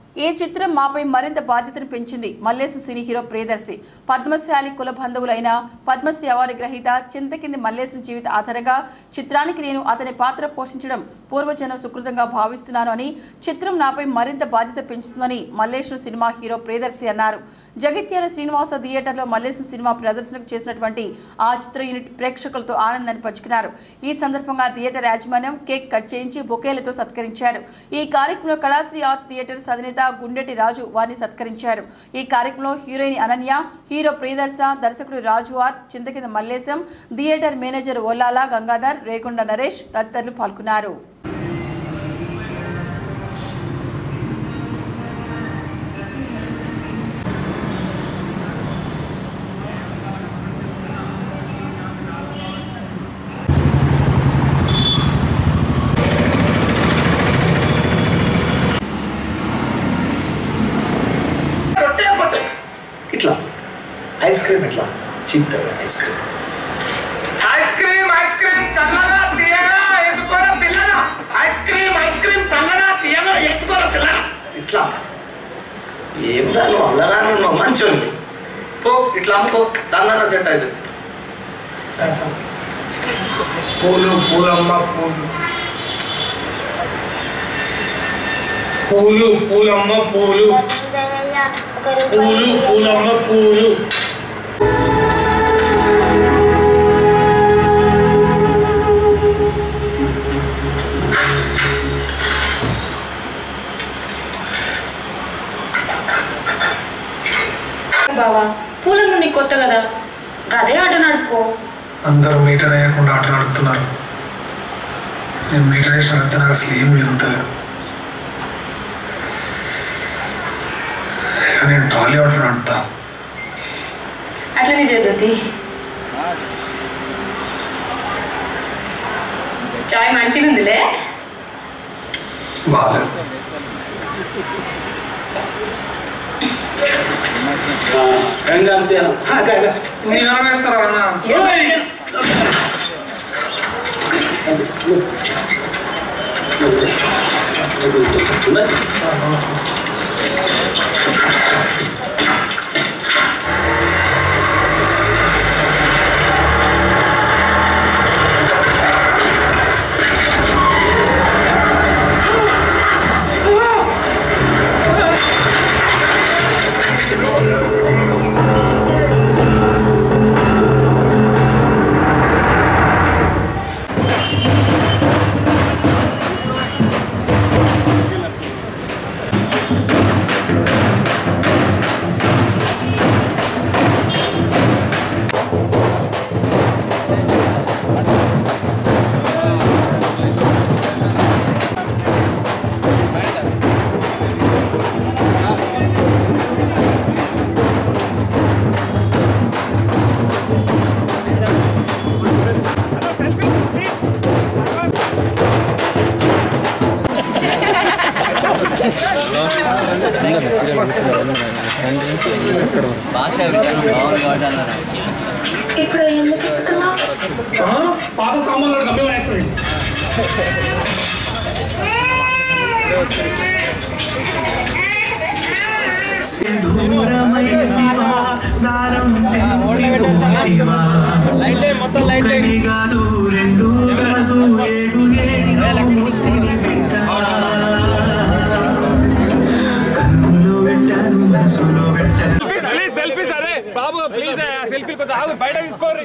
ఈ చిత్రం మాపై మరింత బాధ్యతను పెంచింది మల్లేసు సినీ హీరో ప్రియదర్శి పద్మశాలి కుల బంధువులైన పద్మశ్రీ అవార్డు గ్రహీత చింతకింది మల్లేసు జీవిత ఆధారంగా చిత్రానికి నేను అతని పాత్ర పోషించడం పూర్వజన సుకృతంగా భావిస్తున్నాను అని చిత్రం నాపై మరింత బాధ్యత పెంచుతుందని మల్లేషు సినిమా హీరో ప్రియదర్శి అన్నారు జగిత్యాల శ్రీనివాస థియేటర్లో మల్లేసు సినిమా ప్రదర్శనకు చేసినటువంటి ఆ చిత్ర యూనిట్ ప్రేక్షకులతో ఆనందాన్ని పంచుకున్నారు ఈ సందర్భంగా థియేటర్ యాజమాన్యం కేక్ కట్ చేయించి బొకేలతో సత్కరించారు ఈ కార్యక్రమంలో కళాశ్రీ ఆర్ట్ థియేటర్స్ అధినేత గుండెటి రాజు వారిని సత్కరించారు ఈ కార్యక్రమంలో హీరోయిన్ అనన్య హీరో ప్రియదర్శ దర్శకుడు Raju R Chintakinda Mallesham theatre manager Ollala Gangadhar Rekonda Naresh తదితరులు పాల్గొన్నారు రొట్టె పట్టే ఇట్లా ఐస్ క్రీమ్ ఇట్లా చింతగా ice cream ice cream ice cream చల్లగా తీయగా వేసుకోరా పిల్లగా ఐస్ క్రీమ్ ఐస్ క్రీమ్ చల్లగా తీయగా వేసుకోరా పిల్లగా ఇట్లా ఏం రాను అల్లగానే ఉన్నావు మంచోని పో ఇట్లా అమ్ముకో దానిలో సెట్ అవుతుంది పూలు పూలమ్మ పూలు పూలు పూలమ్మ పూలు పూలు పూలమ్మ పూలు బావా పూలను నీకు కొత్త కదా అదే ఆట నడుపుకో అందరూ మీటర్ వేయకుండా ఆట నడుపుతున్నారు నేను మీటర్ వేసి నడిపితే నాకు అసలు ఏం మిగులుతలేదు ఇక నేను ట్రాలీ ఆట నడుపుతా అట్లనే జరుగుతుంది చాయ్ మంచిగా ఉందిలే బాగాలేదు నేను వేస్తారా అన్న పాత సామాన్లు కమ్మి పడేస్తుంది ప్లీజ్ సెల్ఫీస్ అరే బాబు ప్లీజ్ సెల్ఫీ కొంచెం ఆగు బయట తీసుకోర్రి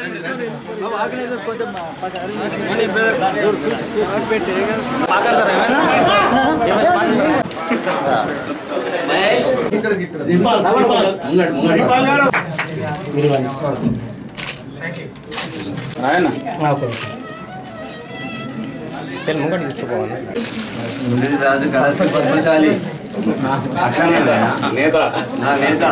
ముందు రాజు కళాశాల పద్మశాలి అట్లనే నేత నా నేత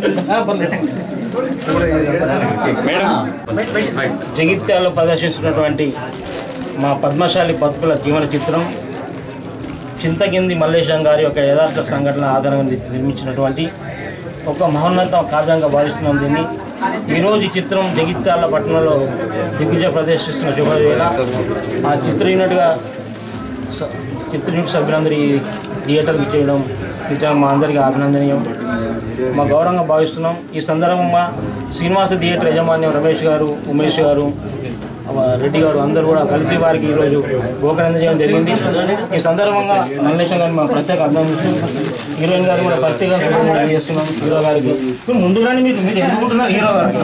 జగిత్యాలలో ప్రదర్శిస్తున్నటువంటి మా పద్మశాలి బతుకుల జీవన చిత్రం చింతకింది మల్లేశం గారి యొక్క యథార్థ సంఘటన ఆధారంగా ని- నిర్మించినటువంటి ఒక మహోన్నత కావ్యంగా భావిస్తున్నాం దీన్ని ఈరోజు ఈ చిత్రం జగిత్యాల పట్టణంలో దిగ్విజయ ప్రదర్శిస్తున్న శుభవేళ ఆ చిత్ర యూనిట్గా స- చిత్ర యూనిట్ సభ్యులందరూ ఈ థియేటర్కి చేయడం నిజంగా మా అందరికీ అభినందనీయం మా గౌరవంగా భావిస్తున్నాం ఈ సందర్భంగా శ్రీనివాస థియేటర్ యజమాన్యం రమేష్ గారు ఉమేష్ గారు ఆ, రెడ్డి గారు అందరూ కూడా కలిసి వారికి ఈరోజు గోకనంద చేయడం జరిగింది ఈ సందర్భంగా మల్లేశం గారిని మేము ప్రత్యేక అభినందిస్తున్నాం హీరోయిన్ గారు కూడా ప్రత్యేకంగా చేస్తున్నాం హీరో గారికి మీరు ముందుగానే మీరు మీరు ఎందుకుంటున్నారు హీరో గారికి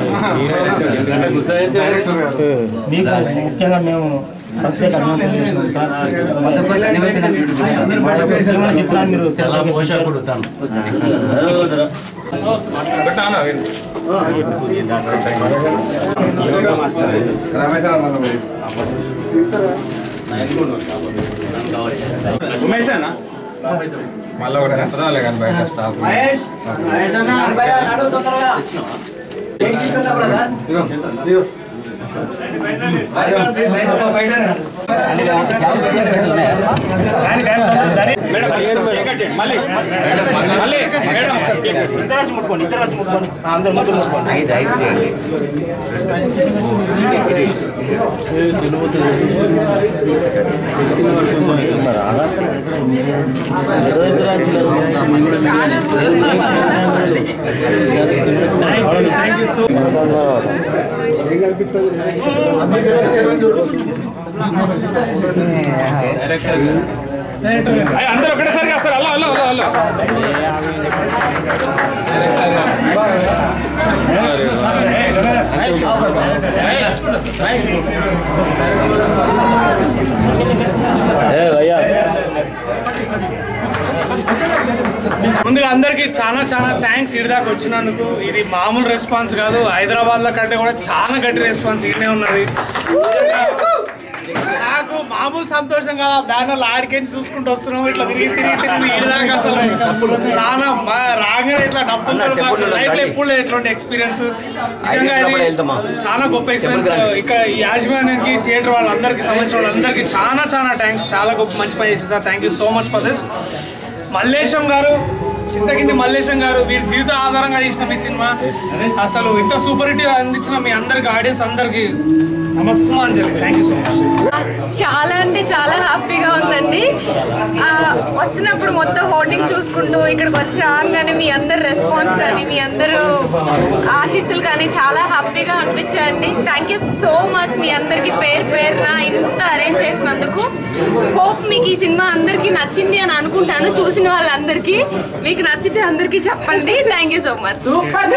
మీకు ముఖ్యంగా మేము ప్రత్యేక అభినందనలు చేస్తున్నాం సార్ మా యొక్క సినిమా చిత్రాన్ని మీరు తెరకెక్కించారు. ఉమేష్ అన్న మళ్ళీ ఒకటి ఎత్తనాలే కానీ బయట స్టాఫ్ మళ్ళీ మళ్ళీ ఇద్దరు వచ్చి ముట్టుకోండి ఇద్దరు వచ్చి ముట్టుకోండి ఆ, అందరు ముగ్గురు ముట్టుకోండి అయ్య, అందరూ ఒకటేసారి వస్తారు అల్ల అల్ల అల్ల అల్ల ముందుగా అందరికీ చాలా చాలా థ్యాంక్స్ ఇడిదాకా వచ్చినందుకు ఇది మామూలు రెస్పాన్స్ కాదు హైదరాబాద్లో కంటే కూడా చాలా గట్టి రెస్పాన్స్ ఇక్కడే ఉన్నది నాకు మామూలు సంతోషం కాదు బ్యానర్లు ఆడికెళ్ళి చూసుకుంటూ వస్తున్నాం ఇట్లా తిరిగి తిరిగి తిరిగి ఇడిదాకా అసలు చాలా మా రాగానే ఇట్లా డబ్బులు లైఫ్ లో ఎప్పుడు లేదు ఇట్లాంటి ఎక్స్పీరియన్స్ నిజంగా ఇది చాలా గొప్ప ఎక్స్పీరియన్స్ ఇక్కడ ఈ యాజమాన్యానికి థియేటర్ వాళ్ళందరికీ సంబంధించిన వాళ్ళందరికీ చాలా చాలా థ్యాంక్స్ చాలా గొప్ప మంచి పని చేసి sir thank you so much for this Mallesham garu Chintakindi Mallesham గారు వీరి జీవిత ఆధారంగా తీసిన మీ సినిమా అసలు ఇంత సూపర్ హిట్ అందించిన మీ అందరికి ఆడియన్స్ అందరికి నమస్సుమాంజలి థ్యాంక్ యూ సో మచ్ చాలా అంటే చాలా హ్యాపీగా ఉందండి ఆ, వస్తున్నప్పుడు మొత్తం హోర్డింగ్ చూసుకుంటూ ఇక్కడికి వచ్చి రాగానే మీ అందరు రెస్పాన్స్ కానీ మీ అందరూ ఆశీస్సులు కానీ చాలా హ్యాపీగా అనిపించాయండి థ్యాంక్ యూ సో మచ్ మీ అందరికీ పేరు పేరున ఇంత అరేంజ్ చేసినందుకు హోప్ మీకు ఈ సినిమా అందరికీ నచ్చింది అని అనుకుంటాను చూసిన వాళ్ళందరికీ మీకు నచ్చితే అందరికీ చెప్పండి థ్యాంక్ యూ సో మచ్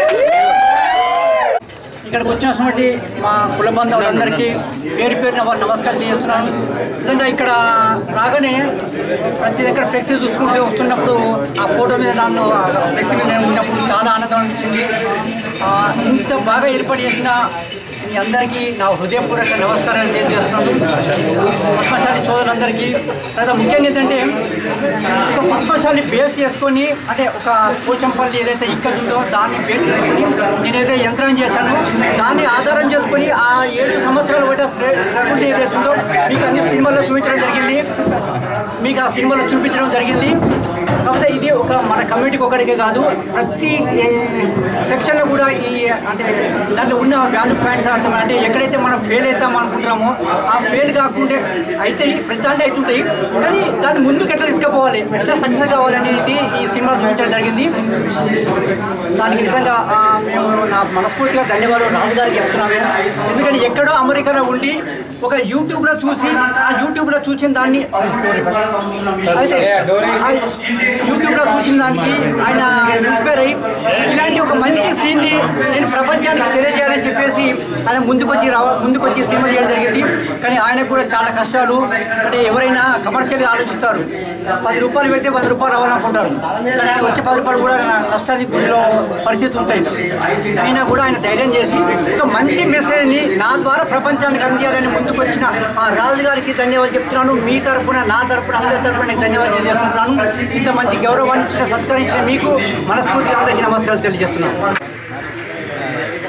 ఇక్కడికి వచ్చినటువంటి మా కుల బంధువులందరికీ పేరు పేరున వారు నమస్కారం చేస్తున్నాను నిజంగా ఇక్కడ రాగానే ప్రతి దగ్గర ఫ్లెక్సీ చూసుకుంటూ వస్తున్నప్పుడు ఆ ఫోటో మీద నన్ను ఫ్లెక్సీ మీద నేను ఉన్నప్పుడు చాలా ఆనందం అనిపించింది ఆ, ఇంత బాగా ఏర్పాటు చేసిన మీ అందరికీ నా హృదయపూర్వక నమస్కారాలు తెలియజేస్తున్నాను పద్మశాలి సోదరులందరికీ తర్వాత ముఖ్యంగా ఏంటంటే ఒక పద్మశాలి బేస్ చేసుకొని అంటే ఒక పోచంపల్లి ఏదైతే ఇక్కడ ఉందో దాన్ని బేస్ చేసుకొని నేనైతే యంత్రం చేశాను దాన్ని ఆధారం చేసుకొని ఆ ఏడు సంవత్సరాలు కూడా స్ట్రగుల్ ఏదైతే ఉందో మీకు అన్ని సినిమాల్లో చూపించడం జరిగింది మీకు ఆ సినిమాలో చూపించడం జరిగింది కాకపోతే ఇది ఒక మన కమ్యూనిటీకి ఒకటికే కాదు ప్రతి సెక్షన్లో కూడా ఈ అంటే దాంట్లో ఉన్న వాల్యూ పాయింట్స్ అర్థం అంటే ఎక్కడైతే మనం ఫెయిల్ అవుతాం అనుకుంటున్నామో ఆ ఫెయిల్ కాకుండా అయితే ప్రతి దాంట్లో అవుతుంటాయి కానీ దాన్ని ముందుకు ఎట్లా తీసుకుపోవాలి ఎట్లా సక్సెస్ కావాలనేది ఈ సినిమా చూపించడం జరిగింది దానికి నిజంగా ఆ, మేము నా మనస్ఫూర్తిగా ధన్యవాదాలు రాజు గారికి చెప్తున్నాము ఎందుకంటే ఎక్కడో అమెరికాలో ఉండి ఒక యూట్యూబ్లో చూసి ఆ యూట్యూబ్లో చూసిన దాన్ని అయితే ఆ యూట్యూబ్లో చూసిన దానికి ఆయన ఇన్స్పైర్ అయ్యి ఇలాంటి ఒక మంచి సీన్ని నేను ప్రపంచానికి తెలియజేయాలని చెప్పేసి ఆయన ముందుకొచ్చి రావ ముందుకొచ్చి సినిమా చేయడం జరిగింది కానీ ఆయనకు కూడా చాలా కష్టాలు అంటే ఎవరైనా కమర్షియల్గా ఆలోచిస్తారు పది రూపాయలు పెడితే పది రూపాయలు రావాలనుకుంటారు కానీ ఆయన వచ్చే పది రూపాయలు కూడా నష్టానికి గురిలో పరిస్థితి ఉంటాయి అయినా కూడా ఆయన ధైర్యం చేసి ఒక మంచి మెసేజ్ని నా ద్వారా ప్రపంచానికి అందియాలని ముందుకొచ్చిన ఆ రాజు గారికి ధన్యవాదాలు చెప్తున్నాను మీ తరపున నా తరపున అందరి తరపున నేను ధన్యవాదాలు తెలియజేస్తున్నాను ఇంత మంచి గౌరవాన్ని ఇచ్చిన సత్కరించిన మీకు మనస్ఫూర్తిగా అందరికీ నమస్కారాలు తెలియజేస్తున్నాను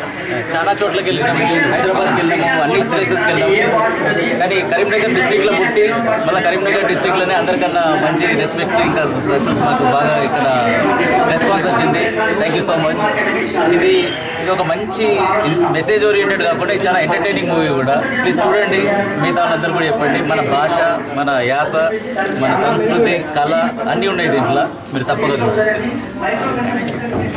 చాలా చోట్లకి వెళ్ళినాము హైదరాబాద్కి వెళ్ళినాము అన్ని ప్లేసెస్కి వెళ్ళాము కానీ కరీంనగర్ డిస్టిక్లో పుట్టి మళ్ళీ కరీంనగర్ డిస్టిక్లోనే అందరికన్నా మంచి రెస్పెక్ట్ ఇంకా సక్సెస్ మాకు బాగా ఇక్కడ రెస్పాన్స్ వచ్చింది థ్యాంక్ యూ సో మచ్ ఇది ఇది ఒక మంచి మెసేజ్ ఓరియంటెడ్ కాకుండా ఇది చాలా ఎంటర్టైనింగ్ మూవీ కూడా ప్లీజ్ చూడండి మిగతా వాళ్ళందరూ కూడా చెప్పండి మన భాష మన యాస మన సంస్కృతి కళ అన్నీ ఉన్నాయి దీంట్లో మీరు తప్పక చూడండి